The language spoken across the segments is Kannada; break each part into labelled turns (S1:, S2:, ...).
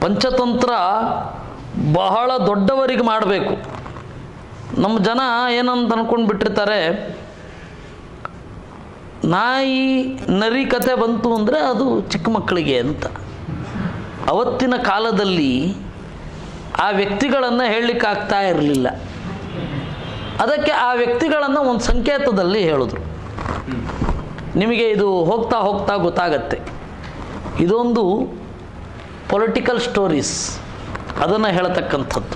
S1: ಪಂಚತಂತ್ರ ಬಹಳ ದೊಡ್ಡವರಿಗೆ ಮಾಡಬೇಕು ನಮ್ಮ ಜನ ಏನಂತ ಅನ್ಕೊಂಡು ಬಿಟ್ಟಿರ್ತಾರೆ ನಾಯಿ ನರಿ ಕತೆ ಬಂತು ಅಂದರೆ ಅದು ಚಿಕ್ಕ ಮಕ್ಕಳಿಗೆ ಅಂತ ಅವತ್ತಿನ ಕಾಲದಲ್ಲಿ ಆ ವ್ಯಕ್ತಿಗಳನ್ನು ಹೇಳಲಿಕ್ಕಾಗ್ತಾ ಇರಲಿಲ್ಲ ಅದಕ್ಕೆ ಆ ವ್ಯಕ್ತಿಗಳನ್ನು ಒಂದು ಸಂಕೇತದಲ್ಲಿ ಹೇಳಿದ್ರು ನಿಮಗೆ ಇದು ಹೋಗ್ತಾ ಹೋಗ್ತಾ ಗೊತ್ತಾಗತ್ತೆ ಇದೊಂದು ಪೊಲಿಟಿಕಲ್ ಸ್ಟೋರೀಸ್ ಅದನ್ನು ಹೇಳ್ತಕ್ಕಂಥದ್ದು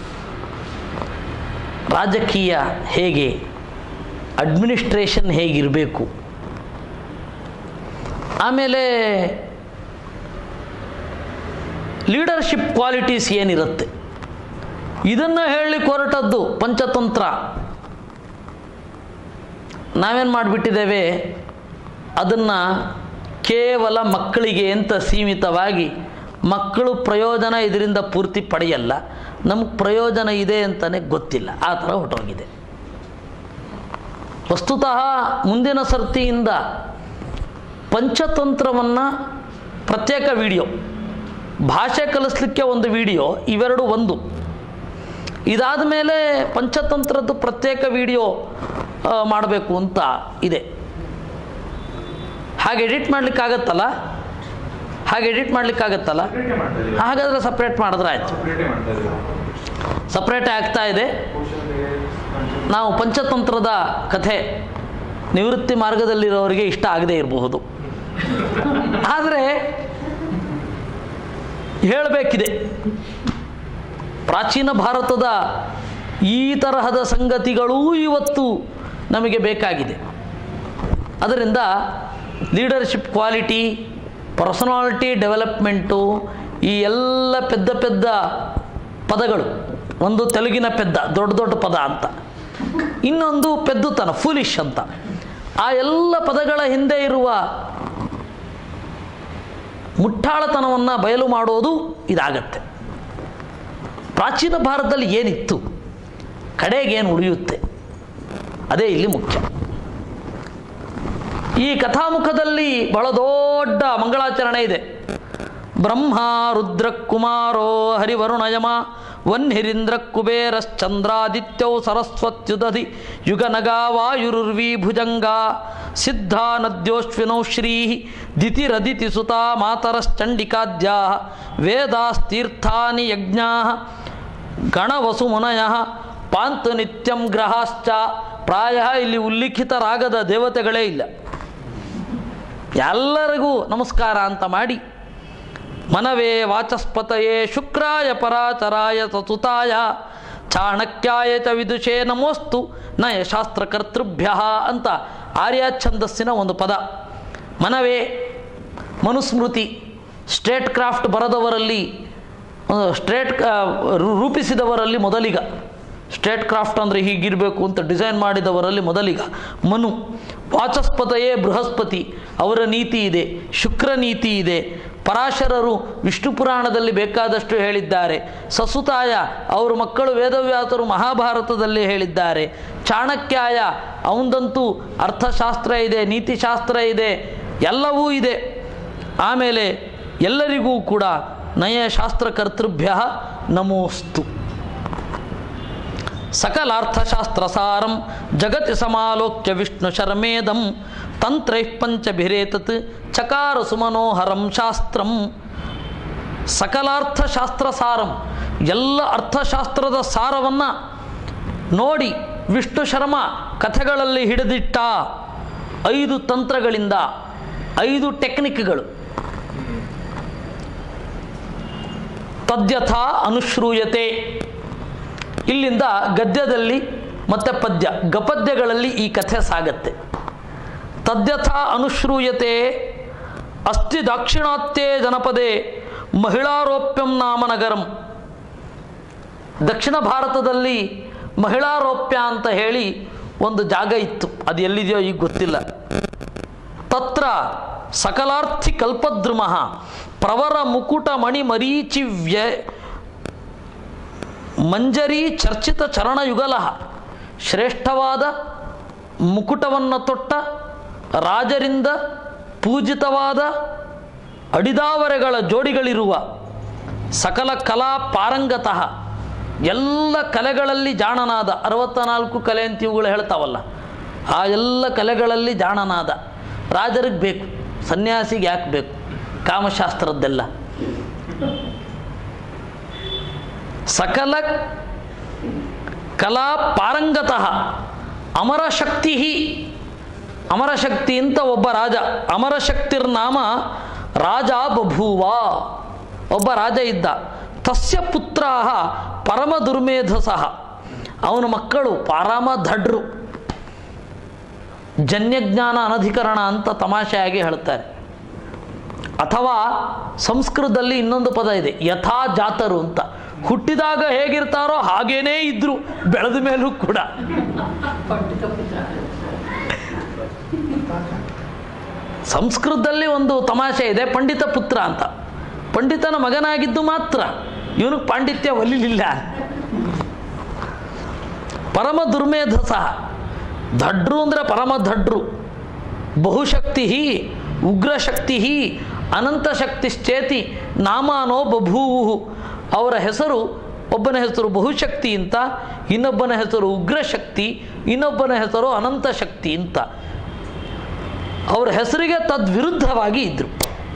S1: ರಾಜಕೀಯ ಹೇಗೆ ಅಡ್ಮಿನಿಸ್ಟ್ರೇಷನ್ ಹೇಗಿರಬೇಕು ಆಮೇಲೆ ಲೀಡರ್ಶಿಪ್ ಕ್ವಾಲಿಟೀಸ್ ಏನಿರುತ್ತೆ ಇದನ್ನು ಹೇಳಲಿಕ್ಕೆ ಹೊರಟದ್ದು ಪಂಚತಂತ್ರ ನಾವೇನು ಮಾಡಿಬಿಟ್ಟಿದ್ದೇವೆ ಅದನ್ನು ಕೇವಲ ಮಕ್ಕಳಿಗೆ ಅಂತ ಸೀಮಿತವಾಗಿ ಮಕ್ಕಳು ಪ್ರಯೋಜನ ಇದರಿಂದ ಪೂರ್ತಿ ಪಡೆಯಲ್ಲ ನಮಗೆ ಪ್ರಯೋಜನ ಇದೆ ಅಂತಲೇ ಗೊತ್ತಿಲ್ಲ ಆ ಥರ ಹೊರಟೋಗಿದೆ ವಸ್ತುತಃ ಮುಂದಿನ ಸರ್ತಿಯಿಂದ ಪಂಚತಂತ್ರವನ್ನು ಪ್ರತ್ಯೇಕ ವಿಡಿಯೋ ಭಾಷೆ ಕಲಿಸ್ಲಿಕ್ಕೆ ಒಂದು ವಿಡಿಯೋ ಇವೆರಡು ಒಂದು ಇದಾದ ಮೇಲೆ ಪಂಚತಂತ್ರದ್ದು ಪ್ರತ್ಯೇಕ ವಿಡಿಯೋ ಮಾಡಬೇಕು ಅಂತ ಇದೆ ಹಾಗೆ ಎಡಿಟ್ ಮಾಡ್ಲಿಕ್ಕಾಗತ್ತಲ್ಲ ಹಾಗೆ ಎಡಿಟ್ ಮಾಡ್ಲಿಕ್ಕಾಗತ್ತಲ್ಲ
S2: ಸಪ್ರೇಟೇ ಮಾಡ್ತಾ ಇದೀವಿ
S1: ಹಾಗಾದರೆ ಸಪ್ರೇಟ್ ಮಾಡಿದ್ರೆ ಆಯಿತು
S2: ಸಪ್ರೇಟೇ ಮಾಡ್ತಾ ಇದೀವಿ
S1: ಸಪ್ರೇಟ್ ಆಗ್ತಾ ಇದೆ ನಾವು ಪಂಚತಂತ್ರದ ಕಥೆ ನಿವೃತ್ತಿ ಮಾರ್ಗದಲ್ಲಿರೋರಿಗೆ ಇಷ್ಟ ಆಗದೇ ಇರಬಹುದು ಆದರೆ ಹೇಳಬೇಕಿದೆ ಪ್ರಾಚೀನ ಭಾರತದ ಈ ತರಹದ ಸಂಗತಿಗಳೂ ಇವತ್ತು ನಮಗೆ ಬೇಕಾಗಿದೆ ಅದರಿಂದ ಲೀಡರ್ಶಿಪ್ ಕ್ವಾಲಿಟಿ ಪರ್ಸನಾಲಿಟಿ ಡೆವಲಪ್ಮೆಂಟು ಈ ಎಲ್ಲ ಪೆದ್ದ ಪೆದ್ದ ಪದಗಳು ಒಂದು ತೆಲುಗಿನ ಪೆದ್ದ ದೊಡ್ಡ ದೊಡ್ಡ ಪದ ಅಂತ ಇನ್ನೊಂದು ಪೆದ್ದುತನ ಫೂಲಿಶ್ ಅಂತ ಆ ಎಲ್ಲ ಪದಗಳ ಹಿಂದೆ ಇರುವ ಮುಟ್ಟಾಳತನವನ್ನು ಬಯಲು ಮಾಡೋದು ಇದಾಗತ್ತೆ ಪ್ರಾಚೀನ ಭಾರತದಲ್ಲಿ ಏನಿತ್ತು ಕಡೆಗೇನು ಉಳಿಯುತ್ತೆ ಅದೇ ಇಲ್ಲಿ ಮುಖ್ಯ ಈ ಕಥಾಮುಖದಲ್ಲಿ ಬಹಳ ದೊಡ್ಡ ಮಂಗಳಾಚರಣೆ ಇದೆ ಬ್ರಹ್ಮ ರುದ್ರ ಕುಮಾರೋ ಹರಿವರುಣಯಮ ವನ್ಹಿರಿಂದ್ರ ಕುಬೇರಶ್ಚಂದ್ರಾದಿತ್ಯೌ ಸರಸ್ವತ್ಯುದಧಿ ಯುಗನಗ ವಾಯುರುರ್ವಿ ಭುಜಂಗ ಸಿದ್ಧಾ ನದ್ಯೋಶ್ವಿನೌ ಶ್ರೀ ದಿತಿರದಿತಿ ಸುತಾ ಮಾತರಶ್ಚಂಡಿಕಾದ್ಯಾ ವೇದಾಸ್ತೀರ್ಥಾನಿ ಯಜ್ಞಾ ಗಣವಸುಮುನಯ ಪಾಂತು ನಿತ್ಯಂ ಗ್ರಹಾಶ್ಚ ಪ್ರಾಯ ಇಲ್ಲಿ ಉಲ್ಲಿಖಿತರಾಗದ ದೇವತೆಗಳೇ ಇಲ್ಲ ಎಲ್ಲರಿಗೂ ನಮಸ್ಕಾರ ಅಂತ ಮಾಡಿ ಮನವೇ ವಾಚಸ್ಪತಯೇ ಶುಕ್ರಾಯ ಪರಾಚರಾಯ ಸಸುತಾಯ ಚಾಣಕ್ಯಾಯ ಚ ವಿದುಷೇ ನಮೋಸ್ತು ನಯ ಶಾಸ್ತ್ರಕರ್ತೃಭ್ಯ ಅಂತ ಆರ್ಯ ಛಂದಸ್ಸಿನ ಒಂದು ಪದ ಮನವೇ ಮನುಸ್ಮೃತಿ ಸ್ಟೇಟ್ ಕ್ರಾಫ್ಟ್ ಬರೆದವರಲ್ಲಿ ಸ್ಟ್ರೇಟ್ ರೂಪಿಸಿದವರಲ್ಲಿ ಮೊದಲಿಗ ಸ್ಟೇಟ್ ಕ್ರಾಫ್ಟ್ ಅಂದರೆ ಹೀಗಿರಬೇಕು ಅಂತ ಡಿಸೈನ್ ಮಾಡಿದವರಲ್ಲಿ ಮೊದಲಿಗ ಮನು ವಾಚಸ್ಪತಯೇ ಬೃಹಸ್ಪತಿ ಅವರ ನೀತಿ ಇದೆ ಶುಕ್ರ ನೀತಿ ಇದೆ ಪರಾಶರರು ವಿಷ್ಣು ಪುರಾಣದಲ್ಲಿ ಬೇಕಾದಷ್ಟು ಹೇಳಿದ್ದಾರೆ ಸಸುತಾಯ ಅವರ ಮಕ್ಕಳು ವೇದವ್ಯಾಸರು ಮಹಾಭಾರತದಲ್ಲಿ ಹೇಳಿದ್ದಾರೆ ಚಾಣಕ್ಯಾಯ ಅವಂದಂತೂ ಅರ್ಥಶಾಸ್ತ್ರ ಇದೆ ನೀತಿಶಾಸ್ತ್ರ ಇದೆ ಎಲ್ಲವೂ ಇದೆ ಆಮೇಲೆ ಎಲ್ಲರಿಗೂ ಕೂಡ ನಯಶಾಸ್ತ್ರಕರ್ತೃಭ್ಯ ನಮೋಸ್ತು ಸಕಲಾರ್ಥಶಾಸ್ತ್ರಸಾರಂ ಜಗತಿ ಸಮಾಲೋಕ್ಯ ವಿಷ್ಣು ಶರ್ಮೇದಂ ತಂತ್ರೈಃ ಪಂಚಭಿರೇತತ್ ಚಕಾರ ಸುಮನೋಹರಂ ಶಾಸ್ತ್ರಂ ಸಕಲಾರ್ಥಶಾಸ್ತ್ರ ಸಾರಂ ಎಲ್ಲ ಅರ್ಥಶಾಸ್ತ್ರದ ಸಾರವನ್ನು ನೋಡಿ ವಿಷ್ಣು ಶರ್ಮ ಕಥೆಗಳಲ್ಲಿ ಹಿಡಿದಿಟ್ಟ ಐದು ತಂತ್ರಗಳಿಂದ ಐದು ಟೆಕ್ನಿಕ್ಗಳು ತದ್ಯಥ ಅನುಶ್ರೂಯತೆ ಇಲ್ಲಿಂದ ಗದ್ಯದಲ್ಲಿ ಮತ್ತು ಪದ್ಯ ಗಪದ್ಯಗಳಲ್ಲಿ ಈ ಕಥೆ ಸಾಗತ್ತೆ ತದ್ಯಥ ಅನುಶ್ರೂಯತೆ ಅಸ್ತಿ ದಾಕ್ಷಿಣಾತ್ಯೇ ಜನಪದೇ ಮಹಿಳಾರೋಪ್ಯಂ ನಾಮ ನಗರಂ ದಕ್ಷಿಣ ಭಾರತದಲ್ಲಿ ಮಹಿಳಾರೋಪ್ಯ ಅಂತ ಹೇಳಿ ಒಂದು ಜಾಗ ಇತ್ತು ಅದು ಎಲ್ಲಿದೆಯೋ ಈಗ ಗೊತ್ತಿಲ್ಲ ತತ್ರ ಸಕಲಾರ್ಥಿ ಕಲ್ಪದ್ರುಮ ಪ್ರವರ ಮುಕುಟ ಮಣಿ ಮರೀಚಿ ವ್ಯ ಮಂಜರಿ ಚರ್ಚಿತ ಚರಣಯುಗಲ ಶ್ರೇಷ್ಠವಾದ ಮುಕುಟವನ್ನು ತೊಟ್ಟ ರಾಜರಿಂದ ಪೂಜಿತವಾದ ಅಡಿದಾವರೆಗಳ ಜೋಡಿಗಳಿರುವ ಸಕಲ ಕಲಾ ಪಾರಂಗತಃ ಎಲ್ಲ ಕಲೆಗಳಲ್ಲಿ ಜಾಣನಾದ ಅರವತ್ತ ನಾಲ್ಕು ಕಲೆ ಅಂತ ಇವುಗಳು ಹೇಳ್ತಾವಲ್ಲ ಆ ಎಲ್ಲ ಕಲೆಗಳಲ್ಲಿ ಜಾಣನಾದ ರಾಜರಿಗೆ ಬೇಕು ಸನ್ಯಾಸಿಗೆ ಯಾಕೆ ಬೇಕು ಕಾಮಶಾಸ್ತ್ರದ್ದೆಲ್ಲ ಸಕಲ ಕಲಾ ಪಾರಂಗತಃ ಅಮರಶಕ್ತಿ ಅಮರಶಕ್ತಿ ಅಂತ ಒಬ್ಬ ರಾಜ ಅಮರಶಕ್ತಿರ್ನಾಮ ರಾಜ ಬಭೂವ ಒಬ್ಬ ರಾಜ ಇದ್ದ ತಸ್ಯ ಪುತ್ರ ಪರಮ ದುರ್ಮೇಧಸಃ ಅವನ ಮಕ್ಕಳು ಪರಮ ದಡ್ರು ಜನ್ಯಜ್ಞಾನ ಅನಧಿಕರಣ ಅಂತ ತಮಾಷೆಯಾಗಿ ಹೇಳ್ತಾರೆ ಅಥವಾ ಸಂಸ್ಕೃತದಲ್ಲಿ ಇನ್ನೊಂದು ಪದ ಇದೆ ಯಥಾ ಜಾತರು ಅಂತ ಹುಟ್ಟಿದಾಗ ಹೇಗಿರ್ತಾರೋ ಹಾಗೇನೇ ಇದ್ರು ಬೆಳೆದ ಮೇಲೂ ಕೂಡ ಸಂಸ್ಕೃತದಲ್ಲಿ ಒಂದು ತಮಾಷೆ ಇದೆ ಪಂಡಿತ ಪುತ್ರ ಅಂತ ಪಂಡಿತನ ಮಗನಾಗಿದ್ದು ಮಾತ್ರ ಇವನಿಗೆ ಪಾಂಡಿತ್ಯ ಒಲಿಲಿಲ್ಲ ಪರಮ ದುರ್ಮೇಧಸ ದಡ್ರು ಅಂದರೆ ಪರಮ ದಡ್ರು ಬಹುಶಕ್ತಿ ಉಗ್ರಶಕ್ತಿ ಅನಂತ ಶಕ್ತಿಶ್ಚೇತಿ ನಾಮಾನೋ ಬಭೂವು ಅವರ ಹೆಸರು ಒಬ್ಬನ ಹೆಸರು ಬಹುಶಕ್ತಿ ಅಂತ ಇನ್ನೊಬ್ಬನ ಹೆಸರು ಉಗ್ರಶಕ್ತಿ ಇನ್ನೊಬ್ಬನ ಹೆಸರು ಅನಂತ ಶಕ್ತಿ ಅಂತ ಅವರ ಹೆಸರಿಗೆ ತದ್ವಿರುದ್ಧವಾಗಿ ಇದ್ರು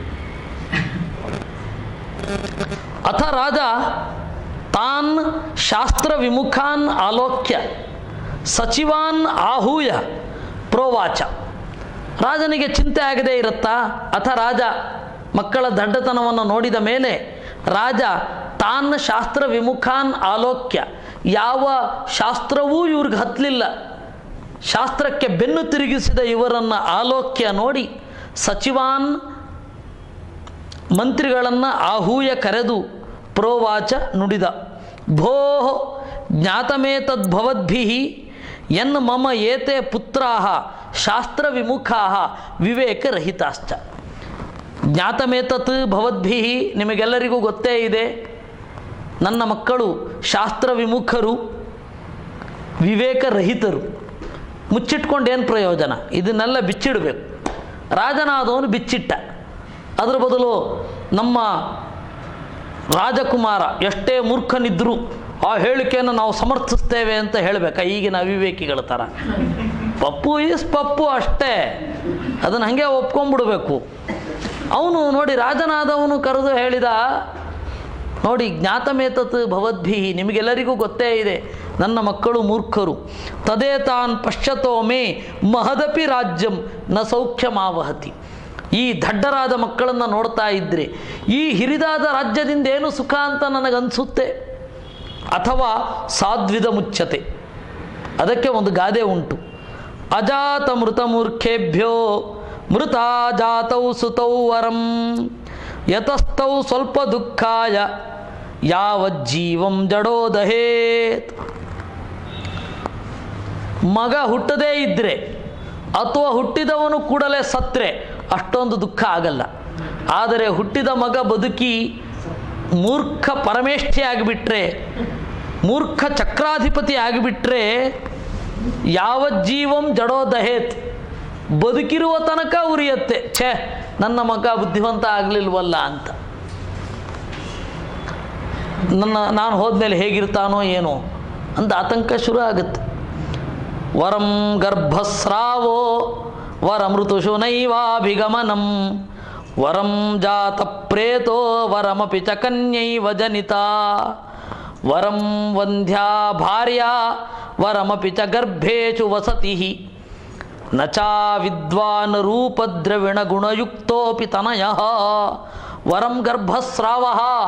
S1: ಅಥ ರಾಜ ತಾನ್ ಶಾಸ್ತ್ರ ವಿಮುಖಾನ್ ಆಲೋಕ್ಯ ಸಚಿವಾನ್ ಆಹೂಯ ಪ್ರೋವಾಚ ರಾಜನಿಗೆ ಚಿಂತೆ ಆಗದೇ ಇರುತ್ತಾ ಅಥ ರಾಜ ಮಕ್ಕಳ ದಡ್ಡತನವನ್ನು ನೋಡಿದ ಮೇಲೆ ರಾಜ ತಾನ್ ಶಾಸ್ತ್ರ ವಿಮುಖಾನ್ ಆಲೋಕ್ಯ ಯಾವ ಶಾಸ್ತ್ರವೂ ಇವ್ರಿಗೆ ಹತ್ತಲಿಲ್ಲ ಶಾಸ್ತ್ರಕ್ಕೆ ಬೆನ್ನು ತಿರುಗಿಸಿದ ಇವರನ್ನು ಆಲೋಕ್ಯ ನೋಡಿ ಸಚಿವಾನ್ ಮಂತ್ರಿಗಳನ್ನು ಆಹೂಯ ಕರೆದು ಪ್ರೋವಾಚ ನುಡಿದ ಭೋ ಜ್ಞಾತಮೇತದ್ಭವದ್ಭಿ ಎನ್ ಮಮ ಏತೆ ಪುತ್ರಾ ಶಾಸ್ತ್ರ ವಿಮುಖಾ ವಿವೇಕರಹಿತಾಶ್ಚ ಜ್ಞಾತಮೇತತ್ ಭವದ್ಭಿ ನಿಮಗೆಲ್ಲರಿಗೂ ಗೊತ್ತೇ ಇದೆ ನನ್ನ ಮಕ್ಕಳು ಶಾಸ್ತ್ರ ವಿಮುಖರು ವಿವೇಕರಹಿತರು ಮುಚ್ಚಿಟ್ಕೊಂಡು ಏನು ಪ್ರಯೋಜನ ಇದನ್ನೆಲ್ಲ ಬಿಚ್ಚಿಡಬೇಕು ರಾಜನಾದವನು ಬಿಚ್ಚಿಟ್ಟ ಅದರ ಬದಲು ನಮ್ಮ ರಾಜಕುಮಾರ ಎಷ್ಟೇ ಮೂರ್ಖನಿದ್ದರೂ ಆ ಹೇಳಿಕೆಯನ್ನು ನಾವು ಸಮರ್ಥಿಸ್ತೇವೆ ಅಂತ ಹೇಳಬೇಕಾ ಈಗಿನ ಅವಿವೇಕಿಗಳ ಥರ ಪಪ್ಪು ಈಸ್ ಪಪ್ಪು ಅಷ್ಟೇ ಅದನ್ನು ಹಾಗೆ ಒಪ್ಕೊಂಡ್ಬಿಡ್ಬೇಕು ಅವನು ನೋಡಿ ರಾಜನಾದವನು ಕರೆದು ಹೇಳಿದ ನೋಡಿ ಜ್ಞಾತಮೇತತ್ ಭವದ್ಭಿ ನಿಮಗೆಲ್ಲರಿಗೂ ಗೊತ್ತೇ ಇದೆ ನನ್ನ ಮಕ್ಕಳು ಮೂರ್ಖರು ತದೇ ತಾನ್ ಪಶ್ಚತೋ ಮೇ ಮಹದಪಿ ರಾಜ್ಯಂ ನ ಸೌಖ್ಯಮಾವಹತಿ ಈ ದಡ್ಡರಾದ ಮಕ್ಕಳನ್ನು ನೋಡ್ತಾ ಇದ್ದರೆ ಈ ಹಿರಿದಾದ ರಾಜ್ಯದಿಂದ ಏನು ಸುಖ ಅಂತ ನನಗನ್ಸುತ್ತೆ ಅಥವಾ ಸಾಧ್ವಿದ ಮುಚ್ಚತೆ ಅದಕ್ಕೆ ಒಂದು ಗಾದೆ ಉಂಟು ಅಜಾತ ಮೃತ ಮೂರ್ಖೇಭ್ಯೋ ಮೃತ ಜಾತೌ ಸುತೌ ವರಂ ಯತಸ್ಥೌ ಸ್ವಲ್ಪ ದುಃಖಾಯ ಯಾವಜ್ಜೀವಂ ಜಡೋದಹೇತ್ ಮಗ ಹುಟ್ಟದೇ ಇದ್ದರೆ ಅಥವಾ ಹುಟ್ಟಿದವನು ಕೂಡಲೇ ಸತ್ರೆ ಅಷ್ಟೊಂದು ದುಃಖ ಆಗಲ್ಲ ಆದರೆ ಹುಟ್ಟಿದ ಮಗ ಬದುಕಿ ಮೂರ್ಖ ಪರಮೇಷ್ಠಿ ಆಗಿಬಿಟ್ರೆ ಮೂರ್ಖ ಚಕ್ರಾಧಿಪತಿ ಆಗಿಬಿಟ್ರೆ ಯಾವ ಜೀವಂ ಜಡೋ ದಹೇತ್ ಬದುಕಿರುವ ತನಕ ಉರಿಯತ್ತೆ ಛೇ ನನ್ನ ಮಗ ಬುದ್ಧಿವಂತ ಆಗಲಿಲ್ವಲ್ಲ ಅಂತ ನನ್ನ ನಾನು ಹೋದ್ಮೇಲೆ ಹೇಗಿರ್ತಾನೋ ಏನೋ ಅಂತ ಆತಂಕ ಶುರು ಆಗುತ್ತೆ ವರಂ ಗರ್ಭಸ್ರಾವೋ ವರಮೃತುಷು ನೈವಾಭಿಗಮನಂ ವರಂ ಜಾತ ಪ್ರೇತೋ ವರಮಪಿ ಚ ಕನ್ಯೈವ ಜನಿತಾ ವರಂ ವಂದ್ಯಾ ಭಾರ್ಯ ವರಮಪಿ ಚ ಗರ್ಭೇಶು ವಸತಿ ನ ಚಾ ವಿದ್ವಾನ್ ರೂಪದ್ರವಿಣ ಗುಣಯುಕ್ತೋಪಿ ತನಯ ವರಂ ಗರ್ಭಸ್ರಾವ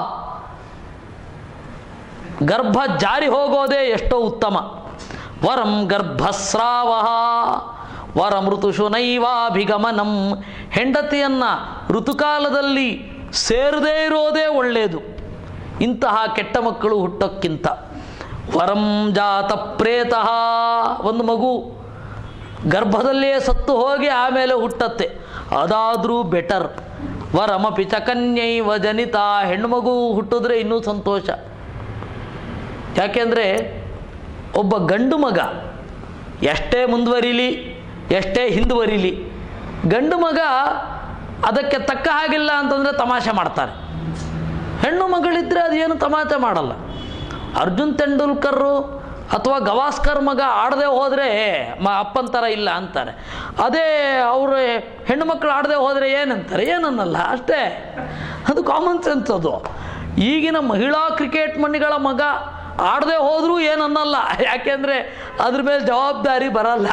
S1: ಗರ್ಭ ಜಾರಿ ಹೋಗೋದೇ ಎಷ್ಟೋ ಉತ್ತಮ ವರಂ ಗರ್ಭಸ್ರಾವ ವರಮೃತುಷು ನೈವಾಭಿಗಮನಂ ಹೆಂಡತಿಯನ್ನು ಋತುಕಾಲದಲ್ಲಿ ಸೇರದೇ ಇರೋದೇ ಒಳ್ಳೆಯದು ಇಂತಹ ಕೆಟ್ಟ ಮಕ್ಕಳು ಹುಟ್ಟೋಕ್ಕಿಂತ ವರಂ ಜಾತ ಪ್ರೇತಃ ಒಂದು ಮಗು ಗರ್ಭದಲ್ಲಿಯೇ ಸತ್ತು ಹೋಗಿ ಆಮೇಲೆ ಹುಟ್ಟತ್ತೆ ಅದಾದರೂ ಬೆಟರ್ ವರಮಪಿ ಚ ಕನ್ಯೈವ ಜನಿತ ಹೆಣ್ಣುಮಗು ಹುಟ್ಟಿದ್ರೆ ಇನ್ನೂ ಸಂತೋಷ ಯಾಕೆಂದರೆ ಒಬ್ಬ ಗಂಡು ಮಗ ಎಷ್ಟೇ ಮುಂದುವರಿಲಿ ಎಷ್ಟೇ ಹಿಂದುವರಿಲಿ ಗಂಡು ಮಗ ಅದಕ್ಕೆ ತಕ್ಕ ಹಾಗಿಲ್ಲ ಅಂತಂದರೆ ತಮಾಷೆ ಮಾಡ್ತಾರೆ ಹೆಣ್ಣು ಮಗಳಿದ್ರೆ ಅದೇನು ತಮಾಷೆ ಮಾಡಲ್ಲ ಅರ್ಜುನ್ ತೆಂಡೂಲ್ಕರ್ರು ಅಥವಾ ಗವಾಸ್ಕರ್ ಮಗ ಆಡದೆ ಹೋದರೆ ಮ ಅಪ್ಪನ ಥರ ಇಲ್ಲ ಅಂತಾರೆ ಅದೇ ಅವರು ಹೆಣ್ಣು ಮಕ್ಕಳು ಆಡದೆ ಹೋದರೆ ಏನಂತಾರೆ ಏನನ್ನಲ್ಲ ಅಷ್ಟೇ ಅದು ಕಾಮನ್ ಸೆನ್ಸ್ ಅದು ಈಗಿನ ಮಹಿಳಾ ಕ್ರಿಕೆಟ್ ಮಣಿಗಳ ಮಗ ಆಡದೆ ಹೋದರೂ ಏನನ್ನಲ್ಲ ಯಾಕೆಂದರೆ ಅದ್ರ ಮೇಲೆ ಜವಾಬ್ದಾರಿ ಬರಲ್ಲ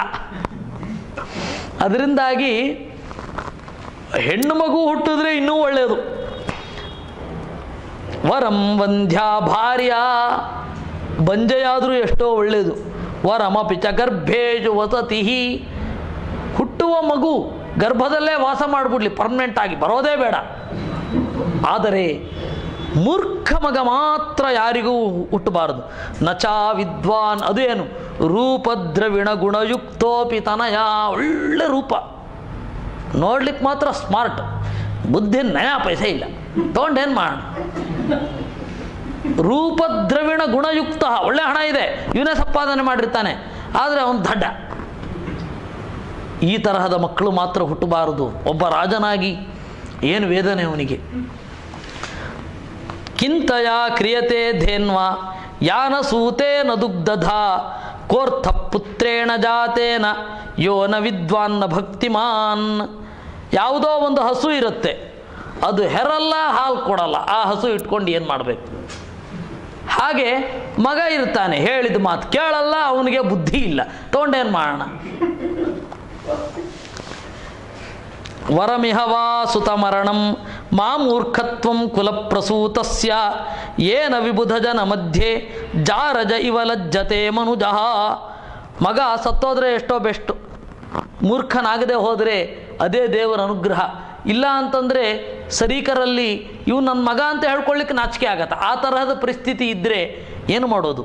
S1: ಅದರಿಂದಾಗಿ ಹೆಣ್ಣು ಮಗು ಹುಟ್ಟಿದ್ರೆ ಇನ್ನೂ ಒಳ್ಳೆಯದು ವರಂ ವಂದ್ಯಾ ಭಾರ್ಯ ಬಂಜೆಯಾದರೂ ಎಷ್ಟೋ ಒಳ್ಳೆಯದು ವರಮಪಿ ಚ ಗರ್ಭೇಜು ವಸತಿ ಹುಟ್ಟುವ ಮಗು ಗರ್ಭದಲ್ಲೇ ವಾಸ ಮಾಡಿಬಿಡ್ಲಿ ಪರ್ಮನೆಂಟ್ ಆಗಿ ಬರೋದೇ ಬೇಡ ಆದರೆ ಮೂರ್ಖ ಮಗ ಮಾತ್ರ ಯಾರಿಗೂ ಹುಟ್ಟಬಾರದು ನಚಾ ವಿದ್ವಾನ್ ಅದು ಏನು ರೂಪದ್ರವಿಣ ಗುಣಯುಕ್ತೋಪಿ ತನಯ ಒಳ್ಳೆ ರೂಪ ನೋಡ್ಲಿಕ್ಕೆ ಮಾತ್ರ ಸ್ಮಾರ್ಟ್ ಬುದ್ಧಿ ನಯಾ ಪೈಸೆ ಇಲ್ಲ ತೊಗೊಂಡೇನು ಮಾಡೋಣ ರೂಪದ್ರವಿಣ ಗುಣಯುಕ್ತ ಒಳ್ಳೆ ಹಣ ಇದೆ ಇವನೇ ಸಂಪಾದನೆ ಮಾಡಿರ್ತಾನೆ ಆದರೆ ಅವನು ದಡ್ಡ ಈ ತರಹದ ಮಕ್ಕಳು ಮಾತ್ರ ಹುಟ್ಟಬಾರದು ಒಬ್ಬ ರಾಜನಾಗಿ ಏನು ವೇದನೆ ಅವನಿಗೆ ಕಿಂತಯ ಕ್ರಿಯತೆ ಧೇನ್ವ ಯಾನ ಸೂತೇನ ದುಗ್ಧಧ ಕೋರ್ಥ ಪುತ್ರೇಣ ಜಾತೇನ ಯೋನ ವಿದ್ವಾನ್ನ ಭಕ್ತಿಮಾನ್ ಯಾವುದೋ ಒಂದು ಹಸು ಇರುತ್ತೆ ಅದು ಹೆರಲ್ಲ ಹಾಲು ಕೊಡಲ್ಲ ಆ ಹಸು ಇಟ್ಕೊಂಡು ಏನು ಮಾಡಬೇಕು ಹಾಗೆ ಮಗ ಇರ್ತಾನೆ ಹೇಳಿದ ಮಾತು ಕೇಳಲ್ಲ ಅವನಿಗೆ ಬುದ್ಧಿ ಇಲ್ಲ ತೊಗೊಂಡೇನು ಮಾಡೋಣ ವರಮಿಹವಾ ಸುತಮರಣಂ ಮಾಮೂರ್ಖತ್ವಂ ಕುಲಪ್ರಸೂತಸ್ಯ ಏನ ವಿಬುಧ ಜನ ಮಧ್ಯೆ ಜಾರಜ ಇವ ಲಜ್ಜತೆ ಮನುಜಃ ಮಗ ಸತ್ತೋದ್ರೆ ಎಷ್ಟೋ ಬೆಸ್ಟು ಮೂರ್ಖನಾಗದೆ ಹೋದರೆ ಅದೇ ದೇವರ ಅನುಗ್ರಹ ಇಲ್ಲ ಅಂತಂದರೆ ಸರೀಕರಲ್ಲಿ ಇವು ನನ್ನ ಮಗ ಅಂತ ಹೇಳ್ಕೊಳ್ಳಿಕ್ಕೆ ನಾಚಿಕೆ ಆಗತ್ತೆ ಆ ತರಹದ ಪರಿಸ್ಥಿತಿ ಇದ್ದರೆ ಏನು ಮಾಡೋದು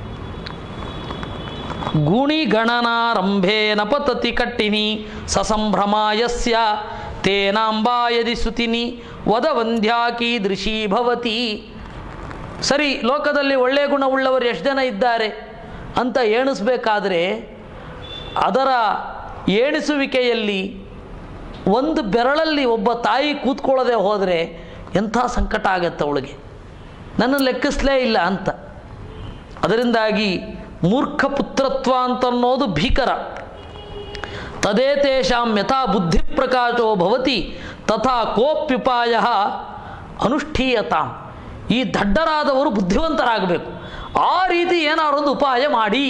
S1: ಗೂಣಿಗಣನಾರಂಭೇನ ಪತತಿ ಕಟ್ಟಿನಿ ಸಸಂಭ್ರಮಾಯಸ್ಯ ತೇನಾಂಬಾ ಯದಿ ಸುತಿನಿ ವದವಂದ್ಯಾ ಕೀದೃಶೀ ಭವತಿ ಸರಿ ಲೋಕದಲ್ಲಿ ಒಳ್ಳೆಯ ಗುಣವುಳ್ಳವರು ಎಷ್ಟು ಜನ ಇದ್ದಾರೆ ಅಂತ ಎಣಿಸ್ಬೇಕಾದ್ರೆ ಅದರ ಎಣಿಸುವಿಕೆಯಲ್ಲಿ ಒಂದು ಬೆರಳಲ್ಲಿ ಒಬ್ಬ ತಾಯಿ ಕೂತ್ಕೊಳ್ಳದೆ ಹೋದರೆ ಎಂಥ ಸಂಕಟ ಆಗತ್ತೆ ಅವಳಿಗೆ ನನ್ನ ಲೆಕ್ಕಿಸ್ಲೇ ಇಲ್ಲ ಅಂತ ಅದರಿಂದಾಗಿ ಮೂರ್ಖ ಪುತ್ರತ್ವ ಅಂತನ್ನೋದು ಭೀಕರ ತದೇ ತೇಷಾಂ ಯಥಾ ಬುದ್ಧಿ ಪ್ರಕಾಶೋ ಭವತಿ ತಥಾ ಕೋಪ್ಯುಪಾಯ ಅನುಷ್ಠೀಯತಾಂ ಈ ದಡ್ಡರಾದವರು ಬುದ್ಧಿವಂತರಾಗಬೇಕು ಆ ರೀತಿ ಏನಾರೊಂದು ಉಪಾಯ ಮಾಡಿ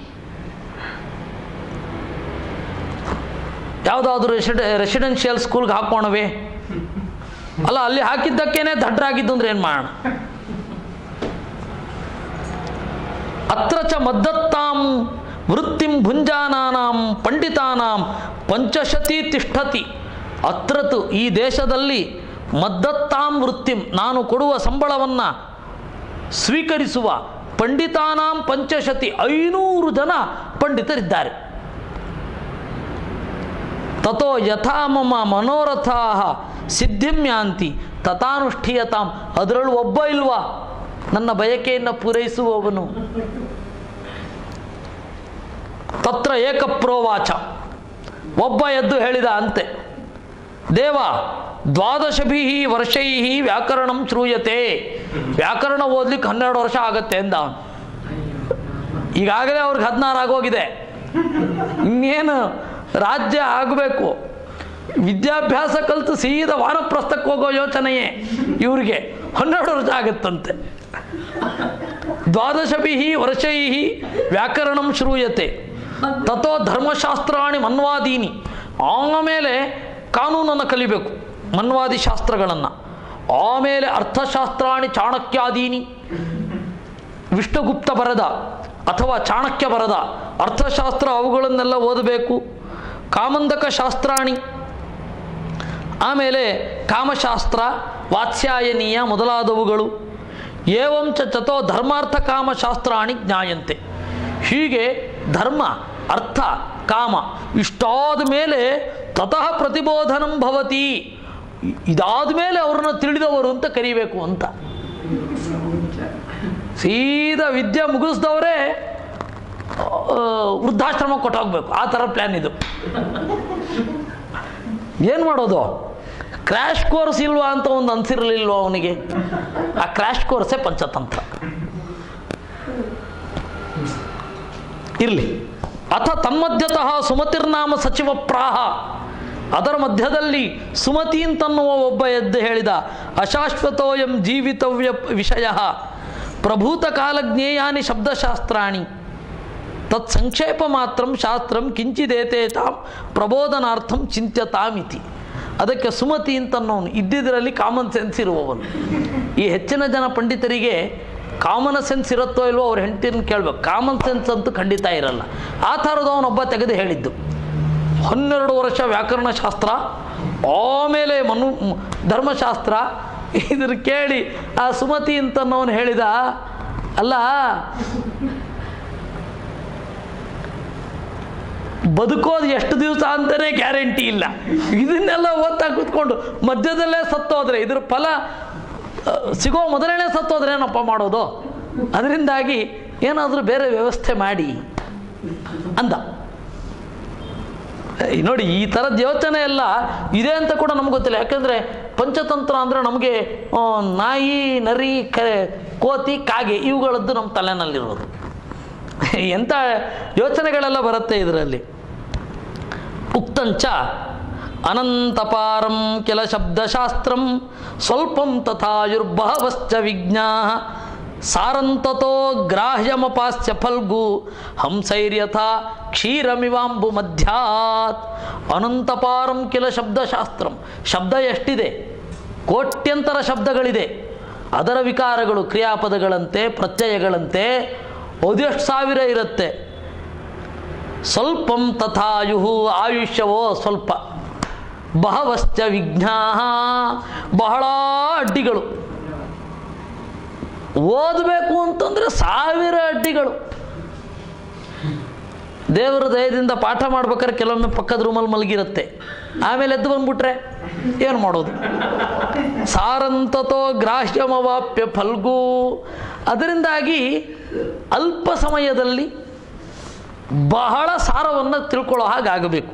S1: ಯಾವುದಾದ್ರೂ ರೆಸಿಡೆ ರೆಸಿಡೆನ್ಷಿಯಲ್ ಸ್ಕೂಲ್ಗೆ ಹಾಕೋಣವೇ ಅಲ್ಲ ಅಲ್ಲಿ ಹಾಕಿದ್ದಕ್ಕೇನೆ ದಡ್ಡರಾಗಿದ್ದು ಅಂದ್ರೆ ಏನು ಮಾಡೋಣ ಅತ್ರ ಚ ಮದ್ದತ್ತಾಂ ವೃತ್ತಿಂ ಭುಂಜಾನಾನಾಂ ಪಂಡಿತಾನಾಂ ಪಂಚಶತಿ ತಿಷ್ಠತಿ ಅತ್ರತು ಈ ದೇಶದಲ್ಲಿ ಮದ್ದತ್ತಾಂ ವೃತ್ತಿಂ ನಾನು ಕೊಡುವ ಸಂಬಳವನ್ನು ಸ್ವೀಕರಿಸುವ ಪಂಡಿತಾನಾಂ ಪಂಚಶತಿ ಐನೂರು ಜನ ಪಂಡಿತರಿದ್ದಾರೆ ತಥೋ ಯಥಾ ಮಮ ಮನೋರಥಾ ಸಿದ್ಧಿಂ ಯಾಂತಿ ತಥಾನುಷ್ಠೀಯತಾಂ ಅದರಲ್ಲೂ ಒಬ್ಬ ಇಲ್ವಾ ನನ್ನ ಬಯಕೆಯನ್ನು ಪೂರೈಸುವವನು ತತ್ರ ಏಕಪ್ರೋವಾಚ ಒಬ್ಬ ಎದ್ದು ಹೇಳಿದ ಅಂತೆ ದೇವ ದ್ವಾದಶಭಿ ವರ್ಷೈ ವ್ಯಾಕರಣಂ ಶ್ರೂಯತೆ ವ್ಯಾಕರಣ ಓದ್ಲಿಕ್ಕೆ ಹನ್ನೆರಡು ವರ್ಷ ಆಗತ್ತೆ ಎಂದ ಅವನು ಈಗಾಗಲೇ ಅವ್ರಿಗೆ ಹದಿನಾರು ಆಗೋಗಿದೆ ಇನ್ನೇನು ರಾಜ್ಯ ಆಗಬೇಕು ವಿದ್ಯಾಭ್ಯಾಸ ಕಲಿತು ಸೀದಾ ವಾನಪ್ರಸ್ಥಕ್ಕೆ ಹೋಗೋ ಯೋಚನೆಯೇ ಇವ್ರಿಗೆ ಹನ್ನೆರಡು ವರ್ಷ ಆಗುತ್ತಂತೆ ದ್ವಾದಶಭಿ ವರ್ಷೈ ವ್ಯಾಕರಣಂ ಶ್ರೂಯತೆ ತಥೋ ಧರ್ಮಶಾಸ್ತ್ರಾಣಿ ಮನ್ವಾದೀನಿ ಆಮೇಲೆ ಕಾನೂನನ್ನು ಕಲಿಬೇಕು ಮನ್ವಾದಿ ಶಾಸ್ತ್ರಗಳನ್ನು ಆಮೇಲೆ ಅರ್ಥಶಾಸ್ತ್ರಾಣಿ ಚಾಣಕ್ಯಾದೀನಿ ವಿಷ್ಣುಗುಪ್ತ ಬರೆದ ಅಥವಾ ಚಾಣಕ್ಯ ಬರೆದ ಅರ್ಥಶಾಸ್ತ್ರ ಅವುಗಳನ್ನೆಲ್ಲ ಓದಬೇಕು ಕಾಮಂದಕ ಶಾಸ್ತ್ರಾಣಿ ಆಮೇಲೆ ಕಾಮಶಾಸ್ತ್ರ ವಾತ್ಸ್ಯಾಯನೀಯ ಮೊದಲಾದವುಗಳು ಏವಂಚ ಚತೋ ಧರ್ಮಾರ್ಥ ಕಾಮಶಾಸ್ತ್ರಾಣಿ ಜ್ಞಾಯಂತೆ ಹೀಗೆ ಧರ್ಮ ಅರ್ಥ ಕಾಮ ಇಷ್ಟಾದ ಮೇಲೆ ತತಃ ಪ್ರತಿಬೋಧನಂ ಭವತಿ ಇದಾದ ಮೇಲೆ ಅವ್ರನ್ನ ತಿಳಿದವರು ಅಂತ ಕರಿಬೇಕು ಅಂತ ಸೀದಾ ವಿದ್ಯೆ ಮುಗಿಸ್ದವರೇ ಆ, ವೃದ್ಧಾಶ್ರಮ ಕೊಟ್ಟೋಗ್ಬೇಕು ಆ ಥರ ಪ್ಲ್ಯಾನ್ ಇದು ಏನು ಮಾಡೋದು ಕ್ರ್ಯಾಶ್ ಕೋರ್ಸ್ ಇಲ್ವಾ ಅಂತ ಒಂದು ಅನ್ಸಿರಲಿಲ್ವ ಅವನಿಗೆ ಆ ಕ್ರ್ಯಾಶ್ ಕೋರ್ಸೇ ಪಂಚತಂತ್ರ ಇರಲಿ ಅಥ ತನ್ಮಧ್ಯತಃ ಸುಮತಿರ್ನಾಮ ಸಚಿವ ಪ್ರಾಹ ಅದರ ಮಧ್ಯದಲ್ಲಿ ಸುಮತಿ ಅಂತನ್ನುವ ಒಬ್ಬ ಎದ್ದು ಹೇಳಿದ ಅಶಾಶ್ವತೋಯಂ ಜೀವಿತವ್ಯ ವಿಷಯ ಪ್ರಭೂತ ಕಾಲ ಜ್ಞೇಯಾನಿ ಶಬ್ದಶಾಸ್ತ್ರಾಣಿ ತತ್ ಸಂಕ್ಷೇಪ ಮಾತ್ರಂ ಶಾಸ್ತ್ರಂ ಕಿಂಚಿದೇತೇತಾಂ ಪ್ರಬೋಧನಾರ್ಥಂ ಚಿಂತ್ಯತಾಮಿತಿ ಅದಕ್ಕೆ ಸುಮತಿ ಅಂತನ್ನೋನು ಇದ್ದಿದ್ದರಲ್ಲಿ ಕಾಮನ್ ಸೆನ್ಸ್ ಇರುವವನು ಈ ಹೆಚ್ಚಿನ ಜನ ಪಂಡಿತರಿಗೆ ಕಾಮನ್ ಸೆನ್ಸ್ ಇರುತ್ತೋ ಇಲ್ವೋ ಅವ್ರ ಹೆಂಡತಿನ ಕೇಳ್ಬೇಕು ಕಾಮನ್ ಸೆನ್ಸ್ ಅಂತೂ ಖಂಡಿತ ಇರಲ್ಲ ಆ ಥರದವನೊಬ್ಬ ತೆಗೆದು ಹೇಳಿದ್ದು ಹನ್ನೆರಡು ವರ್ಷ ವ್ಯಾಕರಣ ಶಾಸ್ತ್ರ ಆಮೇಲೆ ಮನು ಮ್- ಧರ್ಮಶಾಸ್ತ್ರ ಇದ್ರ ಕೇಳಿ ಆ ಸುಮತಿ ಅಂತನ್ನವನು ಹೇಳಿದ ಅಲ್ಲ ಬದುಕೋದು ಎಷ್ಟು ದಿವಸ ಅಂತಲೇ ಗ್ಯಾರಂಟಿ ಇಲ್ಲ ಇದನ್ನೆಲ್ಲ ಓದ್ತಾ ಕೂತ್ಕೊಂಡು ಮಧ್ಯದಲ್ಲೇ ಸತ್ತೋದ್ರೆ ಇದ್ರ ಫಲ ಆ, ಸಿಗೋ ಮೊದಲನೇ ಸತ್ತೋದ್ರೆ ಏನಪ್ಪ ಮಾಡೋದು ಅದರಿಂದಾಗಿ ಏನಾದರೂ ಬೇರೆ ವ್ಯವಸ್ಥೆ ಮಾಡಿ ಅಂದ ಈ ನೋಡಿ ಈ ಥರದ ಯೋಚನೆ ಎಲ್ಲ ಇದೆ ಅಂತ ಕೂಡ ನಮ್ಗೆ ಗೊತ್ತಿಲ್ಲ ಯಾಕಂದರೆ ಪಂಚತಂತ್ರ ಅಂದರೆ ನಮಗೆ ಆ, ನಾಯಿ ನರಿ ಕರೆ ಕೋತಿ ಕಾಗೆ ಇವುಗಳದ್ದು ನಮ್ಮ ತಲೆನಲ್ಲಿರೋದು ಎಂಥ ಯೋಚನೆಗಳೆಲ್ಲ ಬರುತ್ತೆ ಇದರಲ್ಲಿ ಉಕ್ತಂಚ ಅನಂತಪಾರಂ ಕೆಲ ಶಬ್ದಶಾಸ್ತ್ರಂ ಸ್ವಲ್ಪಂ ತಥಾಯುರ್ಬಹವಶ್ಚ ವಿಜ್ಞಾ ಸಾರಂತತೋ ಗ್ರಾಹ್ಯಮಪಾಸ್ಯ ಫಲ್ಗು ಹಂಸೈರ್ಯಥಾ ಕ್ಷೀರಮಿವಾಂಬು ಮಧ್ಯಾತ್ ಅನಂತಪಾರಂ ಕೆಲ ಶಬ್ದಶಾಸ್ತ್ರಂ ಶಬ್ದ ಎಷ್ಟಿದೆ ಕೋಟ್ಯಂತರ ಶಬ್ದಗಳಿದೆ ಅದರ ವಿಕಾರಗಳು ಕ್ರಿಯಾಪದಗಳಂತೆ ಪ್ರತ್ಯಯಗಳಂತೆ ಅದೆಷ್ಟು ಸಾವಿರ ಇರುತ್ತೆ ಸ್ವಲ್ಪಂ ತಥಾಯು ಆಯುಷ್ಯವೋ ಸ್ವಲ್ಪ ಬಹವಶ್ಚ ವಿಘ್ನಾ ಬಹಳ ಅಡ್ಡಿಗಳು ಓದಬೇಕು ಅಂತಂದ್ರೆ ಸಾವಿರ ಅಡ್ಡಿಗಳು ದೇವರ ದಯದಿಂದ ಪಾಠ ಮಾಡ್ಬೇಕಾದ್ರೆ ಕೆಲವೊಮ್ಮೆ ಪಕ್ಕದ ರೂಮಲ್ಲಿ ಮಲಗಿರುತ್ತೆ ಆಮೇಲೆ ಎದ್ದು ಬಂದ್ಬಿಟ್ರೆ ಏನು ಮಾಡೋದು ಸಾರಂತತೋ ಗ್ರಾಹ್ಯಮವಾಪ್ಯ ಫಲ್ಗು ಅದರಿಂದಾಗಿ ಅಲ್ಪ ಸಮಯದಲ್ಲಿ ಬಹಳ ಸಾರವನ್ನು ತಿಳ್ಕೊಳ್ಳೋ ಹಾಗಾಗಬೇಕು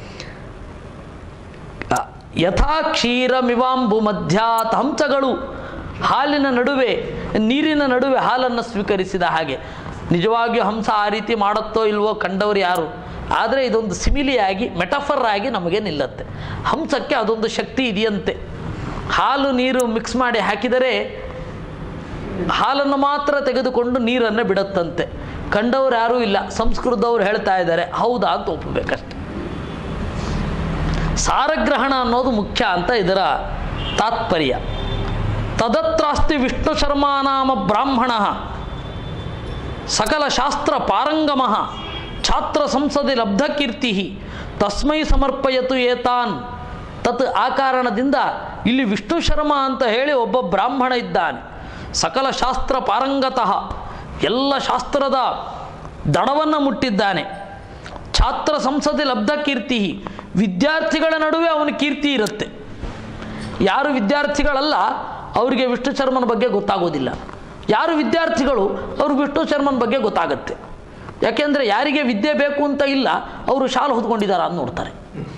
S1: ಆ, ಯಥಾ ಕ್ಷೀರಮಿವಾಂಬು ಮಧ್ಯಾತ್ ಹಂಸಗಳು ಹಾಲಿನ ನಡುವೆ ನೀರಿನ ನಡುವೆ ಹಾಲನ್ನು ಸ್ವೀಕರಿಸಿದ ಹಾಗೆ ನಿಜವಾಗಿಯೂ ಹಂಸ ಆ ರೀತಿ ಮಾಡುತ್ತೋ ಇಲ್ವೋ ಕಂಡವರು ಯಾರು ಆದರೆ ಇದೊಂದು ಸಿಮಿಲಿಯಾಗಿ ಮೆಟಫರ್ ಆಗಿ ನಮಗೆ ನಿಲ್ಲತ್ತೆ ಹಂಸಕ್ಕೆ ಅದೊಂದು ಶಕ್ತಿ ಇದೆಯಂತೆ ಹಾಲು ನೀರು ಮಿಕ್ಸ್ ಮಾಡಿ ಹಾಕಿದರೆ ಹಾಲನ್ನು ಮಾತ್ರ ತೆಗೆದುಕೊಂಡು ನೀರನ್ನು ಬಿಡುತ್ತಂತೆ ಕಂಡವರು ಯಾರೂ ಇಲ್ಲ ಸಂಸ್ಕೃತದವ್ರು ಹೇಳ್ತಾ ಇದ್ದಾರೆ ಹೌದಾ ಅಂತ ಒಪ್ಪಬೇಕಷ್ಟೆ ಸಾರಗ್ರಹಣ ಅನ್ನೋದು ಮುಖ್ಯ ಅಂತ ಇದರ ತಾತ್ಪರ್ಯ ತದತ್ರಾಸ್ತಿ ವಿಷ್ಣು ಶರ್ಮಾ ನಾಮ ಬ್ರಾಹ್ಮಣ ಸಕಲ ಶಾಸ್ತ್ರ ಪಾರಂಗಮ ಛಾತ್ರ ಸಂಸದಿ ಲಬ್ಧ ಕೀರ್ತಿ ತಸ್ಮೈ ಸಮರ್ಪಯತು ಏತಾನ್ ತತ್ ಆ ಕಾರಣದಿಂದ ಇಲ್ಲಿ ವಿಷ್ಣು ಶರ್ಮಾ ಅಂತ ಹೇಳಿ ಒಬ್ಬ ಬ್ರಾಹ್ಮಣ ಇದ್ದಾನೆ ಸಕಲ ಶಾಸ್ತ್ರ ಪಾರಂಗತಃ ಎಲ್ಲ ಶಾಸ್ತ್ರದ ದಡವನ್ನು ಮುಟ್ಟಿದ್ದಾನೆ ಛಾತ್ರ ಸಂಸದೆ ಲಬ್ಧ ಕೀರ್ತಿ ವಿದ್ಯಾರ್ಥಿಗಳ ನಡುವೆ ಅವನ ಕೀರ್ತಿ ಇರುತ್ತೆ ಯಾರು ವಿದ್ಯಾರ್ಥಿಗಳಲ್ಲ ಅವರಿಗೆ ವಿಷ್ಣು ಶರ್ಮನ ಬಗ್ಗೆ ಗೊತ್ತಾಗೋದಿಲ್ಲ ಯಾರು ವಿದ್ಯಾರ್ಥಿಗಳು ಅವ್ರಿಗೆ ವಿಷ್ಣು ಶರ್ಮನ ಬಗ್ಗೆ ಗೊತ್ತಾಗುತ್ತೆ ಯಾಕೆಂದರೆ ಯಾರಿಗೆ ವಿದ್ಯೆ ಬೇಕು ಅಂತ ಇಲ್ಲ ಅವರು ಶಾಲು ಹೊತ್ಕೊಂಡಿದ್ದಾರೆ ಅಂತ ನೋಡ್ತಾರೆ